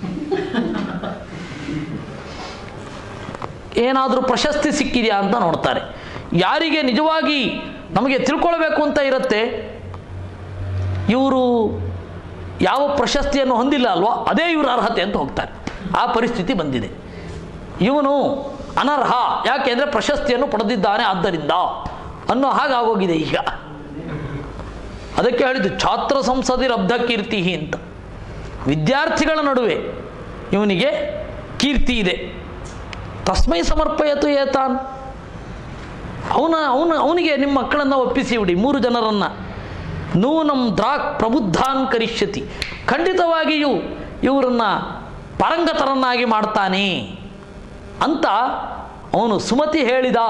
S1: ಏನಾದರೂ ಪ್ರಶಸ್ತಿ ಸಿಕ್ಕಿದೆಯಾ ಅಂತ ನೋಡ್ತಾರೆ ಯಾರಿಗೆ ನಿಜವಾಗಿ ನಮಗೆ ತಿಳ್ಕೊಳ್ಬೇಕು ಅಂತ ಇರುತ್ತೆ ಇವರು ಯಾವ ಪ್ರಶಸ್ತಿಯನ್ನು ಹೊಂದಿಲ್ಲ ಅಲ್ವೋ ಅದೇ ಇವರ ಅರ್ಹತೆ ಅಂತ ಹೋಗ್ತಾರೆ ಆ ಪರಿಸ್ಥಿತಿ ಬಂದಿದೆ ಇವನು ಅನರ್ಹ ಯಾಕೆಂದರೆ ಪ್ರಶಸ್ತಿಯನ್ನು ಪಡೆದಿದ್ದಾನೆ ಆದ್ದರಿಂದ ಅನ್ನೋ ಹಾಗಾಗೋಗಿದೆ ಈಗ ಅದಕ್ಕೆ ಹೇಳಿದ್ದು ಛಾತ್ರ ಸಂಸದಿ ಲಬ್ಧ ಕೀರ್ತಿ ಅಂತ ವಿದ್ಯಾರ್ಥಿಗಳ ನಡುವೆ ಇವನಿಗೆ ಕೀರ್ತಿ ಇದೆ ತಸ್ಮೈ ಸಮರ್ಪಯತು ಏತಾನ್ ಅವನ ಅವನ ಅವನಿಗೆ ನಿಮ್ಮ ಮಕ್ಕಳನ್ನು ಒಪ್ಪಿಸಿ ಬಿಡಿ ಮೂರು ಜನರನ್ನು ನೂನಂ ದ್ರಾಕ್ ಪ್ರಬುದ್ಧಾನ್ ಕರಿಷ್ಯತಿ ಖಂಡಿತವಾಗಿಯೂ ಇವರನ್ನು ಪಾರಂಗತರನ್ನಾಗಿ ಮಾಡ್ತಾನೆ ಅಂತ ಅವನು ಸುಮತಿ ಹೇಳಿದ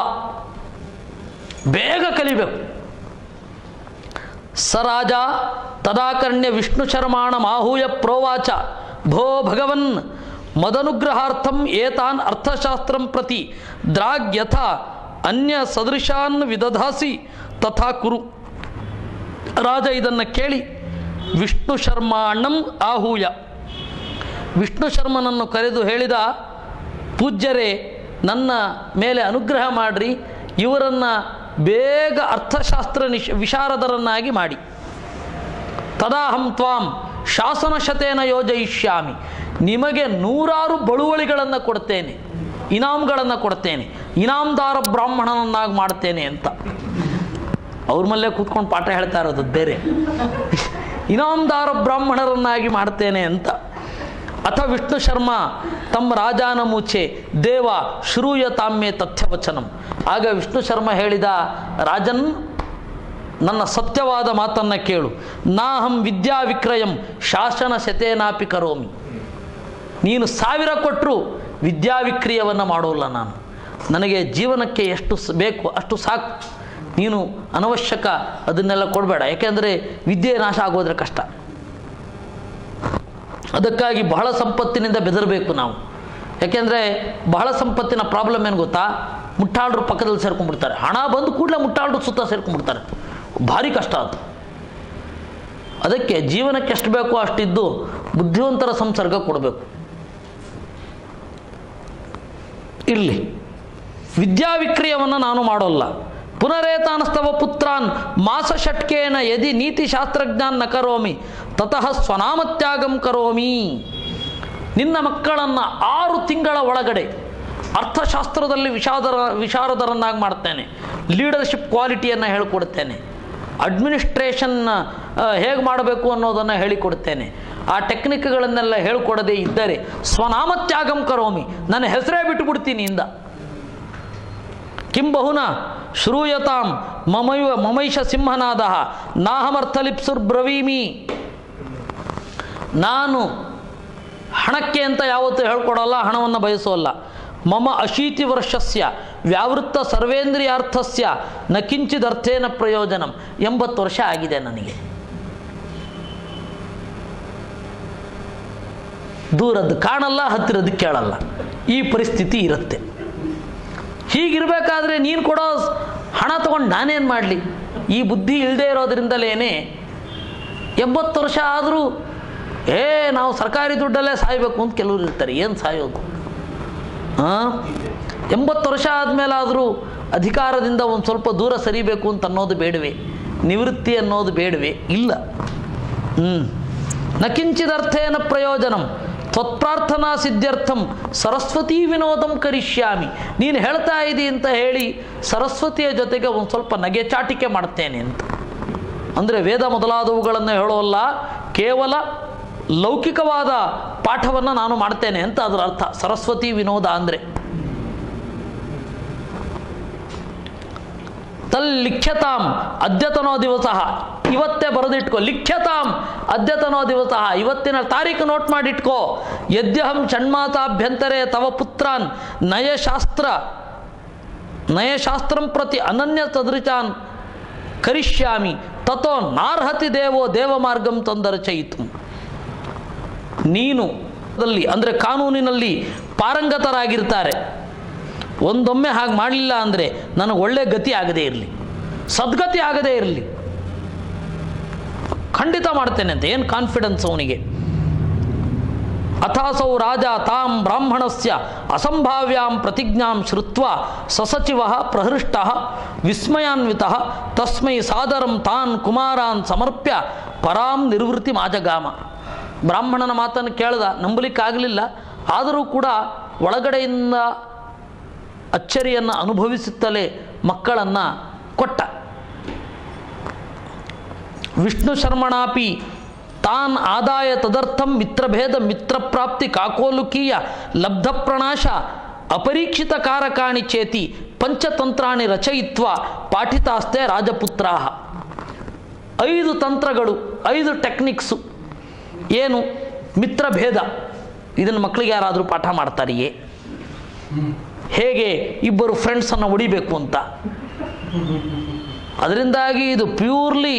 S1: ಬೇಗ ಕಲಿಬೇಕು ಸ ರಾಜ ತದಾಕರ್ಣ್ಯ ವಿಷ್ಣು ಶರ್ಮಾಣ ಮಾಹೂಯ ಪ್ರೋವಾಚ ಭೋ ಭಗವನ್ ಮದನುಗ್ರಹಾರ್ಥಂ ಏತಾನ್ ಅರ್ಥಶಾಸ್ತ್ರಂ ಪ್ರತಿ ದ್ರಾಗ್ಯಥ ಅನ್ಯ ಸದೃಶಾನ್ ವಿದಧಾಸಿ ತಥಾ ಕುರು ರಾಜ ಇದನ್ನು ಕೇಳಿ ವಿಷ್ಣು ಶರ್ಮಾಣಂ ಆಹೂಯ ವಿಷ್ಣು ಶರ್ಮನನ್ನು ಕರೆದು ಹೇಳಿದ ಪೂಜ್ಯರೇ ನನ್ನ ಮೇಲೆ ಅನುಗ್ರಹ ಮಾಡಿರಿ ಇವರನ್ನು ಬೇಗ ಅರ್ಥಶಾಸ್ತ್ರ ನಿಶ್ ವಿಶಾರದರನ್ನಾಗಿ ಮಾಡಿ ತದಾಹಂ ತ್ವಾಂ ಶಾಸನಶತೇನ ಯೋಜಯಿಷ್ಯಾಮಿ ನಿಮಗೆ ನೂರಾರು ಬಳುವಳಿಗಳನ್ನು ಕೊಡ್ತೇನೆ ಇನಾಮ್ಗಳನ್ನು ಕೊಡ್ತೇನೆ ಇನಾಮ್ದಾರ ಬ್ರಾಹ್ಮಣನನ್ನಾಗಿ ಮಾಡ್ತೇನೆ ಅಂತ ಅವ್ರ ಮಲ್ಲೇ ಕೂತ್ಕೊಂಡು ಪಾಠ ಹೇಳ್ತಾ ಇರೋದು ಬೇರೆ ಇನಾಮ್ದಾರ ಬ್ರಾಹ್ಮಣರನ್ನಾಗಿ ಮಾಡ್ತೇನೆ ಅಂತ ಅಥ ವಿಷ್ಣು ಶರ್ಮ ತಮ್ಮ ರಾಜಾನ ಮೂಚೆ ದೇವ ಶ್ರೂಯ ತಾಮ್ಯೆ ತಥ್ಯವಚನಂ ಆಗ ವಿಷ್ಣು ಶರ್ಮ ಹೇಳಿದ ರಾಜನ್ ನನ್ನ ಸತ್ಯವಾದ ಮಾತನ್ನು ಕೇಳು ನಾಹಂ ವಿದ್ಯಾ ವಿಕ್ರಯಂ ಶಾಸನ ಶತೇನಾಪಿ ಕರೋಮಿ ನೀನು ಸಾವಿರ ಕೊಟ್ಟರು ವಿದ್ಯಾ ವಿಕ್ರಯವನ್ನು ಮಾಡೋಲ್ಲ ನಾನು ನನಗೆ ಜೀವನಕ್ಕೆ ಎಷ್ಟು ಸ- ಬೇಕು ಅಷ್ಟು ಸಾಕು ನೀನು ಅನವಶ್ಯಕ ಅದನ್ನೆಲ್ಲ ಕೊಡಬೇಡ ಯಾಕೆಂದರೆ ವಿದ್ಯೆ ನಾಶ ಆಗೋದ್ರೆ ಕಷ್ಟ ಅದಕ್ಕಾಗಿ ಬಹಳ ಸಂಪತ್ತಿನಿಂದ ಬೆದರಬೇಕು ನಾವು ಯಾಕೆಂದರೆ ಬಹಳ ಸಂಪತ್ತಿನ ಪ್ರಾಬ್ಲಮ್ ಏನು ಗೊತ್ತಾ ಮುಟ್ಟಾಳರು ಪಕ್ಕದಲ್ಲಿ ಸೇರ್ಕೊಂಡ್ಬಿಡ್ತಾರೆ ಹಣ ಬಂದು ಕೂಡಲೇ ಮುಟ್ಟಾಳರು ಸುತ್ತ ಸೇರ್ಕೊಂಡ್ಬಿಡ್ತಾರೆ ಭಾರಿ ಕಷ್ಟ ಅದು ಅದಕ್ಕೆ ಜೀವನಕ್ಕೆ ಎಷ್ಟು ಬೇಕೋ ಅಷ್ಟಿದ್ದು ಬುದ್ಧಿವಂತರ ಸಂಸರ್ಗ ಕೊಡಬೇಕು ಇರಲಿ ವಿದ್ಯಾವಿಕ್ರಯವನ್ನು ನಾನು ಮಾಡೋಲ್ಲ ಪುನರೇತಾನಸ್ತವ ಪುತ್ರಾನ್ ಮಾಸ ಷಟ್ಕೇನ ಯದಿ ನೀತಿಶಾಸ್ತ್ರಜ್ಞಾನ್ ನ ಕರೋಮಿ ತತಃ ಸ್ವನಾಮತ್ಯಾಗಂ ಕರೋಮಿ ನಿನ್ನ ಮಕ್ಕಳನ್ನು ಆರು ತಿಂಗಳ ಒಳಗಡೆ ಅರ್ಥಶಾಸ್ತ್ರದಲ್ಲಿ ವಿಷಾದರ ವಿಶಾರದರನ್ನಾಗಿ ಮಾಡ್ತೇನೆ ಲೀಡರ್ಶಿಪ್ ಕ್ವಾಲಿಟಿಯನ್ನು ಹೇಳಿಕೊಡ್ತೇನೆ ಅಡ್ಮಿನಿಸ್ಟ್ರೇಷನ್ ಹೇಗೆ ಮಾಡಬೇಕು ಅನ್ನೋದನ್ನು ಹೇಳಿಕೊಡ್ತೇನೆ ಆ ಟೆಕ್ನಿಕ್ಗಳನ್ನೆಲ್ಲ ಹೇಳಿಕೊಡದೇ ಇದ್ದರೆ ಸ್ವನಾಮತ್ಯಾಗಂ ಕರೋಮಿ ನನ್ನ ಹೆಸರೇ ಬಿಟ್ಟುಬಿಡ್ತೀನಿ ಇಂದ ಕಿಂ ಬಹುನ ಶ್ರೂಯತಾಂ ಮಮೈವ ಮಮೈಷ ಸಿಂಹನಾದ ನಾಹಮರ್ಥಲಿಪ್ಸುರ್ಬ್ರವೀಮಿ ನಾನು ಹಣಕ್ಕೆ ಅಂತ ಯಾವತ್ತೂ ಹೇಳ್ಕೊಡಲ್ಲ ಹಣವನ್ನು ಬಯಸೋಲ್ಲ ಮಮ ಅಶೀತಿ ವರ್ಷಸ್ಯ ವ್ಯಾವೃತ್ತ ಸರ್ವೇಂದ್ರಿಯಾರ್ಥಸ್ಯ ನ ಕಿಂಚಿದರ್ಥೇನ ಪ್ರಯೋಜನಂ ಎಂಬತ್ತು ವರ್ಷ ಆಗಿದೆ ನನಗೆ ದೂರದ್ದು ಕಾಣಲ್ಲ ಹತ್ತಿರದ್ದು ಕೇಳಲ್ಲ ಈ ಪರಿಸ್ಥಿತಿ ಇರುತ್ತೆ ಹೀಗಿರಬೇಕಾದ್ರೆ ನೀನು ಕೊಡೋ ಸ್- ಹಣ ತಗೊಂಡು ನಾನೇನು ಮಾಡಲಿ ಈ ಬುದ್ಧಿ ಇಲ್ಲದೆ ಇರೋದ್ರಿಂದಲೇ ಎಂಬತ್ತು ವರ್ಷ ಆದರೂ ಏ ನಾವು ಸರ್ಕಾರಿ ದುಡ್ಡಲ್ಲೇ ಸಾಯಬೇಕು ಅಂತ ಕೆಲವರು ಇರ್ತಾರೆ ಏನು ಸಾಯೋದು ಹಾಂ ಎಂಬತ್ತು ವರ್ಷ ಆದಮೇಲಾದರೂ ಅಧಿಕಾರದಿಂದ ಒಂದು ಸ್ವಲ್ಪ ದೂರ ಸರಿಬೇಕು ಅಂತ ಅನ್ನೋದು ಬೇಡವೆ ನಿವೃತ್ತಿ ಅನ್ನೋದು ಬೇಡವೆ ಇಲ್ಲ ಹ್ಞೂ ನ ಕಿಂಚಿದರ್ಥೇನ ಪ್ರಯೋಜನಂ ತ್ವತ್ಪ್ರಾರ್ಥನಾ ಸಿದ್ಧ್ಯರ್ಥಂ ಸರಸ್ವತೀ ವಿನೋದಂ ಕರಿಷ್ಯಾಮಿ ನೀನು ಹೇಳ್ತಾ ಇದ್ದಿ ಅಂತ ಹೇಳಿ ಸರಸ್ವತಿಯ ಜೊತೆಗೆ ಒಂದು ಸ್ವಲ್ಪ ನಗೆ ಚಾಟಿಕೆ ಮಾಡ್ತೇನೆ ಅಂತ ಅಂದರೆ ವೇದ ಮೊದಲಾದವುಗಳನ್ನು ಹೇಳೋಲ್ಲ ಕೇವಲ ಲೌಕಿಕವಾದ ಪಾಠವನ್ನು ನಾನು ಮಾಡ್ತೇನೆ ಅಂತ ಅದರ ಅರ್ಥ ಸರಸ್ವತಿ ವಿನೋದ ಅಂದರೆ ತಲ್ ಲಿಖ್ಯತಾಂ ಅದ್ಯತನೋ ದಿವಸ ಇವತ್ತೇ ಬರೆದಿಟ್ಕೋ ಲಿಖ್ಯತಾಂ ಅದ್ಯತನೋ ದಿವಸ ಇವತ್ತಿನ ತಾರೀಕು ನೋಟ್ ಮಾಡಿಟ್ಕೋ ಯದ್ಯಹಂ ಷಣ್ಮಾತಾಭ್ಯಂತರೇ ತವ ಪುತ್ರಾನ್ ನಯಶಾಸ್ತ್ರ ನಯಶಾಸ್ತ್ರಂ ಪ್ರತಿ ಅನನ್ಯ ಸದೃಚಾನ್ ಕರಿಷ್ಯಾಮಿ ತಥೋ ನಾರ್ಹತಿ ದೇವೋ ದೇವಮಾರ್ಗಂ ತೊಂದರಚಯಿತು ನೀನು ದಲ್ಲಿ ಅಂದರೆ ಕಾನೂನಿನಲ್ಲಿ ಪಾರಂಗತರಾಗಿರ್ತಾರೆ ಒಂದೊಮ್ಮೆ ಹಾಗೆ ಮಾಡಲಿಲ್ಲ ಅಂದರೆ ನನಗೆ ಒಳ್ಳೆ ಗತಿ ಆಗದೇ ಇರಲಿ ಸದ್ಗತಿ ಆಗದೇ ಇರಲಿ ಖಂಡಿತ ಮಾಡ್ತೇನೆ ಅಂತ ಏನು ಕಾನ್ಫಿಡೆನ್ಸ್ ಅವನಿಗೆ ಅಥಾಸೌ ರಾಜ ತಾಂ ಬ್ರಾಹ್ಮಣಸ್ಯ ಅಸಂಭಾವ್ಯಾಂ ಪ್ರತಿಜ್ಞಾಂ ಶ್ರುತ್ವ ಸಸಚಿವ ಪ್ರಹೃಷ್ಟ ವಿಸ್ಮಯಾನ್ವಿತ ತಸ್ಮೈ ಸಾದರಂ ತಾನ್ ಕುಮಾರಾನ್ ಸಮರ್ಪ್ಯ ಪರಾಂ ನಿರ್ವೃತ್ತಿ ಮಾಜಗಾಮ ಬ್ರಾಹ್ಮಣನ ಮಾತನ್ನು ಕೇಳ್ದ ನಂಬಲಿಕ್ಕಾಗಲಿಲ್ಲ ಆದರೂ ಕೂಡ ಒಳಗಡೆಯಿಂದ ಅಚ್ಚರಿಯನ್ನು ಅನುಭವಿಸುತ್ತಲೇ ಮಕ್ಕಳನ್ನು ಕೊಟ್ಟ ವಿಷ್ಣು ಶರ್ಮಣಾಪಿ ತಾನ್ ಆದಾಯ ತದರ್ಥಂ ಮಿತ್ರಭೇದ ಮಿತ್ರಪ್ರಾಪ್ತಿ ಕಾಕೋಲುಕೀಯ ಲಬ್ಧ ಪ್ರಣಾಶ ಅಪರೀಕ್ಷಿತ ಕಾರಕಾಣಿ ಚೇತಿ ಪಂಚತಂತ್ರಾಣಿ ರಚಯಿತ್ವ ಪಾಠಿತಾಸ್ತೆ ರಾಜಪುತ್ರಾ ಐದು ತಂತ್ರಗಳು ಐದು ಟೆಕ್ನಿಕ್ಸು ಏನು ಮಿತ್ರಭೇದ ಇದನ್ನು ಮಕ್ಕಳಿಗೆ ಯಾರಾದರೂ ಪಾಠ ಮಾಡ್ತಾರೆಯೇ ಹೇಗೆ ಇಬ್ಬರು ಫ್ರೆಂಡ್ಸನ್ನು ಹೊಡಿಬೇಕು ಅಂತ ಅದರಿಂದಾಗಿ ಇದು purely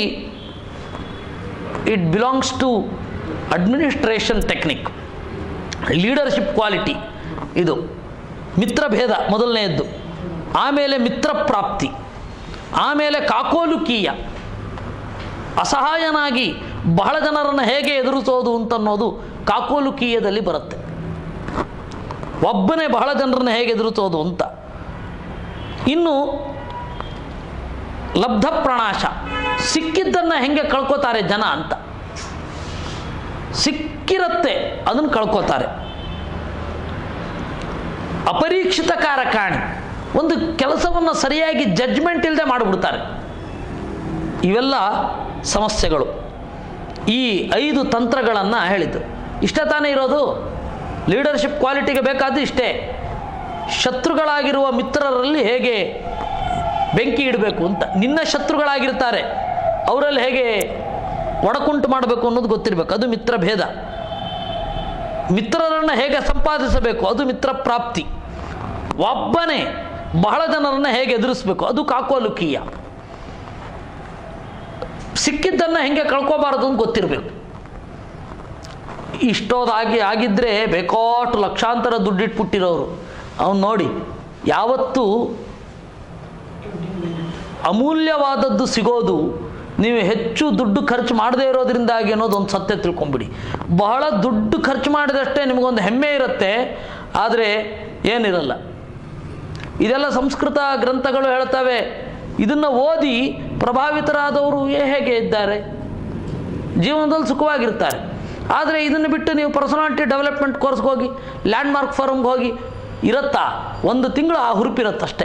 S1: it belongs to administration technique leadership quality ಇದು ಮಿತ್ರಭೇದ ಮೊದಲನೆಯದ್ದು ಆಮೇಲೆ ಮಿತ್ರ ಪ್ರಾಪ್ತಿ ಆಮೇಲೆ ಕಾಕೋಲುಕೀಯ ಅಸಹಾಯನಾಗಿ ಬಹಳ ಜನರನ್ನು ಹೇಗೆ ಎದುರಿಸೋದು ಅಂತನ್ನೋದು ಕಾಕೋಲುಕೀಯದಲ್ಲಿ ಬರುತ್ತೆ ಒಬ್ಬನೇ ಬಹಳ ಜನರನ್ನ ಹೇಗೆ ಎದುರಿಸೋದು ಅಂತ ಇನ್ನು ಲಬ್ಧ ಪ್ರಣಾಶ ಸಿಕ್ಕಿದ್ದನ್ನು ಹೆಂಗೆ ಕಳ್ಕೊತಾರೆ ಜನ ಅಂತ ಸಿಕ್ಕಿರತ್ತೆ ಅದನ್ನು ಕಳ್ಕೊತಾರೆ ಅಪರೀಕ್ಷಿತ ಕಾರಕಾಣಿ ಒಂದು ಕೆಲಸವನ್ನು ಸರಿಯಾಗಿ ಜಡ್ಜ್ಮೆಂಟ್ ಇಲ್ಲದೆ ಮಾಡಿಬಿಡ್ತಾರೆ ಇವೆಲ್ಲ ಸಮಸ್ಯೆಗಳು ಈ ಐದು ತಂತ್ರಗಳನ್ನು ಹೇಳಿದ್ದು ಇಷ್ಟ ತಾನೇ ಇರೋದು ಲೀಡರ್ಶಿಪ್ ಕ್ವಾಲಿಟಿಗೆ ಬೇಕಾದ್ದು ಇಷ್ಟೇ ಶತ್ರುಗಳಾಗಿರುವ ಮಿತ್ರರಲ್ಲಿ ಹೇಗೆ ಬೆಂಕಿ ಇಡಬೇಕು ಅಂತ ನಿನ್ನ ಶತ್ರುಗಳಾಗಿರ್ತಾರೆ ಅವರಲ್ಲಿ ಹೇಗೆ ಒಡಕುಂಟು ಮಾಡಬೇಕು ಅನ್ನೋದು ಗೊತ್ತಿರಬೇಕು ಅದು ಮಿತ್ರ ಭೇದ ಮಿತ್ರರನ್ನು ಹೇಗೆ ಸಂಪಾದಿಸಬೇಕು ಅದು ಮಿತ್ರ ಪ್ರಾಪ್ತಿ ಒಬ್ಬನೇ ಬಹಳ ಜನರನ್ನು ಹೇಗೆ ಎದುರಿಸಬೇಕು ಅದು ಕಾಕೋಲುಕೀಯ ಸಿಕ್ಕಿದ್ದನ್ನು ಹೆಂಗೆ ಕಳ್ಕೋಬಾರದು ಅಂತ ಗೊತ್ತಿರಬೇಕು ಇಷ್ಟೋದಾಗಿ ಆಗಿದ್ದರೆ ಬೇಕಾಷ್ಟು ಲಕ್ಷಾಂತರ ದುಡ್ಡಿಟ್ಬಿಟ್ಟಿರೋರು ಅವನು ನೋಡಿ ಯಾವತ್ತೂ ಅಮೂಲ್ಯವಾದದ್ದು ಸಿಗೋದು ನೀವು ಹೆಚ್ಚು ದುಡ್ಡು ಖರ್ಚು ಮಾಡದೇ ಇರೋದ್ರಿಂದಾಗಿ ಅನ್ನೋದು ಒಂದು ಸತ್ಯ ತಿಳ್ಕೊಂಬಿಡಿ ಬಹಳ ದುಡ್ಡು ಖರ್ಚು ಮಾಡಿದಷ್ಟೇ ನಿಮಗೊಂದು ಹೆಮ್ಮೆ ಇರುತ್ತೆ ಆದರೆ ಏನಿರಲ್ಲ ಇದೆಲ್ಲ ಸಂಸ್ಕೃತ ಗ್ರಂಥಗಳು ಹೇಳ್ತವೆ ಇದನ್ನು ಓದಿ ಪ್ರಭಾವಿತರಾದವರು ಏ- ಹೇಗೆ ಇದ್ದಾರೆ ಜೀವನದಲ್ಲಿ ಸುಖವಾಗಿರ್ತಾರೆ ಆದರೆ ಇದನ್ನು ಬಿಟ್ಟು ನೀವು ಪರ್ಸನಾಲಿಟಿ ಡೆವಲಪ್ಮೆಂಟ್ ಕೋರ್ಸ್ಗೆ ಹೋಗಿ ಲ್ಯಾಂಡ್ ಮಾರ್ಕ್ ಫಾರಮ್ಗೆ ಹೋಗಿ ಇರುತ್ತಾ ಒಂದು ತಿಂಗಳು ಆ ಹುರುಪಿರುತ್ತಷ್ಟೇ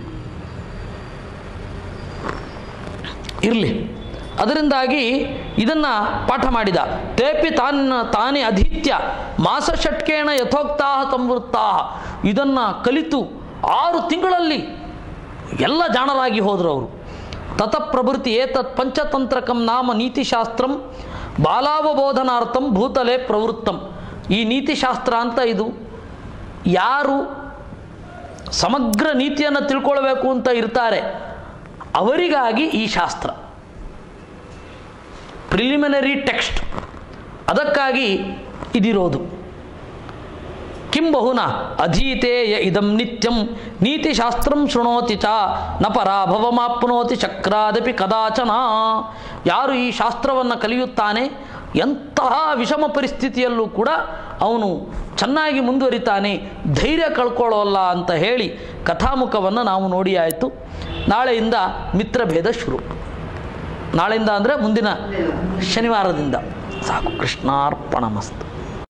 S1: ಇರಲಿ ಅದರಿಂದಾಗಿ ಇದನ್ನು ಪಾಠ ಮಾಡಿದ ತೇಪಿ ತಾನ್ ತಾನೇ ಅಧೀತ್ಯ ಮಾಸ ಷಟ್ಕೇಣ ಯಥೋಕ್ತಾ ಸಂವೃತ್ತಾ ಇದನ್ನು ಕಲಿತು ಆರು ತಿಂಗಳಲ್ಲಿ ಎಲ್ಲ ಜಾಣರಾಗಿ ಹೋದರು ಅವರು ತತಃಪ್ರಭೃತಿ ಏತತ್ ಪಂಚತಂತ್ರಕಂ ನಾಮ ನೀತಿಶಾಸ್ತ್ರಂ ಬಾಲಾವಬೋಧನಾರ್ಥಂ ಭೂತಲೆ ಪ್ರವೃತ್ತಂ ಈ ನೀತಿಶಾಸ್ತ್ರ ಅಂತ ಇದು ಯಾರು ಸಮಗ್ರ ನೀತಿಯನ್ನು ತಿಳ್ಕೊಳ್ಬೇಕು ಅಂತ ಇರ್ತಾರೆ ಅವರಿಗಾಗಿ ಈ ಶಾಸ್ತ್ರ ಪ್ರಿಲಿಮಿನರಿ ಟೆಕ್ಸ್ಟ್ ಅದಕ್ಕಾಗಿ ಇದಿರೋದು ಕಿಂ ಬಹುನ ಅಧೀತೆ ಯ ಇದಂ ನಿತ್ಯಂ ನೀತಿಶಾಸ್ತ್ರಂ ಶೃಣೋತಿ ಚ ನ ಪರಾಭವಮಾಪ್ನೋತಿ ಚಕ್ರಾದಪಿ ಕದಾಚನ ಯಾರು ಈ ಶಾಸ್ತ್ರವನ್ನು ಕಲಿಯುತ್ತಾನೆ ಎಂತಹ ವಿಷಮ ಪರಿಸ್ಥಿತಿಯಲ್ಲೂ ಕೂಡ ಅವನು ಚೆನ್ನಾಗಿ ಮುಂದುವರಿತಾನೆ ಧೈರ್ಯ ಕಳ್ಕೊಳ್ಳೋಲ್ಲ ಅಂತ ಹೇಳಿ ಕಥಾಮುಖವನ್ನು ನಾವು ನೋಡಿ ಆಯಿತು ನಾಳೆಯಿಂದ ಮಿತ್ರಭೇದ ಶುರು ನಾಳೆಯಿಂದ ಅಂದರೆ ಮುಂದಿನ ಶನಿವಾರದಿಂದ ಸಾಕು ಕೃಷ್ಣಾರ್ಪಣಮಸ್ತು